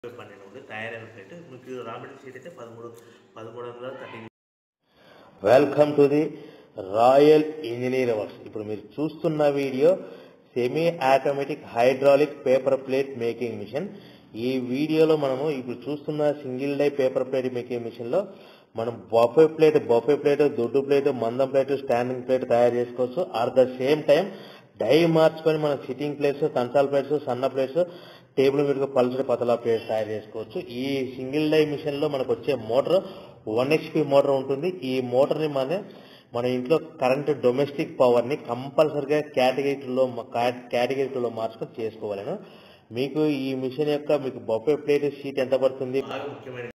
పన్నెండు ఉంది తయారైన ప్లేట్ మీకు రా మెటీరియల్ షీట్ అయితే పదమూడు పదమూడు వందల thirty welcome to the royal engineer works ఇప్పుడు మీరు చూస్తున్న video semi automatic hydraulic paper plate making machine ఈ వీడియోలో మనము ఇప్పుడు చూస్తున్న single die paper plate making machine లో మనం బఫే ప్లేట్ బఫే ప్లేట్ దొడ్డు ప్లేట్ మందం ప్లేట్ స్టాండింగ్ ప్లేట్ తయారు చేసుకోవచ్చు at the same time die మార్చుకొని మనం సిట్టింగ్ ప్లేట్స్ కంచాల ప్లేట్స్ సన్న ప్లేట్స్ టేబుల్ మీద పల్చడి పతలా ప్లేట్స్ తయారు చేసుకోవచ్చు ఈ సింగిల్ డై మిషన్ లో మనకు వచ్చే మోటార్ వన్ హెచ్పి మోటార్ ఉంటుంది ఈ మోటార్ ని మన మన ఇంట్లో కరెంట్ డొమెస్టిక్ పవర్ ని కంపల్సరిగా కేటగిరీలో కేటగిరీలో మార్చుకొని చేసుకోవాలను మీకు ఈ మిషన్ యొక్క మీకు బొఫే ప్లేట్ షీట్ ఎంత పడుతుంది బాగా ముఖ్యమైన